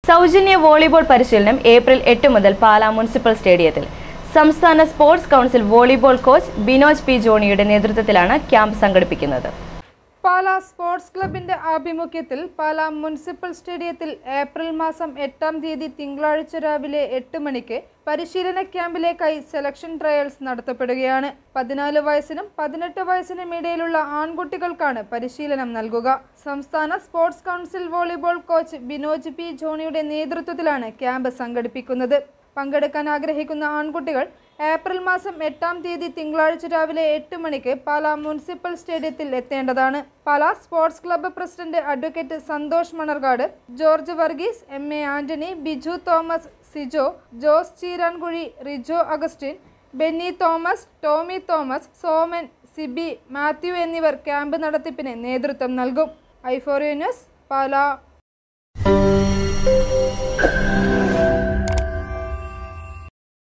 സൗജന്യ വോളിബോൾ പരിശീലനം ഏപ്രിൽ എട്ട് മുതൽ പാലാ മുനിസിപ്പൽ സ്റ്റേഡിയത്തിൽ സംസ്ഥാന sports council volleyball coach Binoj P ജോണിയുടെ നേതൃത്വത്തിലാണ് ക്യാമ്പ് സംഘടിപ്പിക്കുന്നത് പാലാ സ്പോർട്സ് ക്ലബിന്റെ ആഭിമുഖ്യത്തിൽ പാലാ മുനിസിപ്പൽ സ്റ്റേഡിയത്തിൽ ഏപ്രിൽ മാസം എട്ടാം തീയതി തിങ്കളാഴ്ച രാവിലെ എട്ട് മണിക്ക് പരിശീലന ക്യാമ്പിലേക്കായി സെലക്ഷൻ ട്രയൽസ് നടത്തപ്പെടുകയാണ് പതിനാല് വയസ്സിനും പതിനെട്ട് വയസ്സിനും ഇടയിലുള്ള ആൺകുട്ടികൾക്കാണ് പരിശീലനം നൽകുക സംസ്ഥാന sports council volleyball coach Binoj P ജോണിയുടെ നേതൃത്വത്തിലാണ് ക്യാമ്പ് സംഘടിപ്പിക്കുന്നത് പങ്കെടുക്കാൻ ആഗ്രഹിക്കുന്ന ആൺകുട്ടികൾ ഏപ്രിൽ മാസം എട്ടാം തീയതി തിങ്കളാഴ്ച രാവിലെ എട്ട് മണിക്ക് പാലാ മുനിസിപ്പൽ സ്റ്റേഡിയത്തിൽ എത്തേണ്ടതാണ് Pala sports club president advocate Santhosh Manarkad George Varghese M A Antony Biju Thomas Sijo Jose Cheerankuzhi Rijo Augustin Benny Thomas Tomy Thomas Soman Sibi Mathew എന്നിവർ ക്യാമ്പ് നടത്തിപ്പിന് നേതൃത്വം നൽകും ഐഫോറിയ ന്യൂസ് പാലാ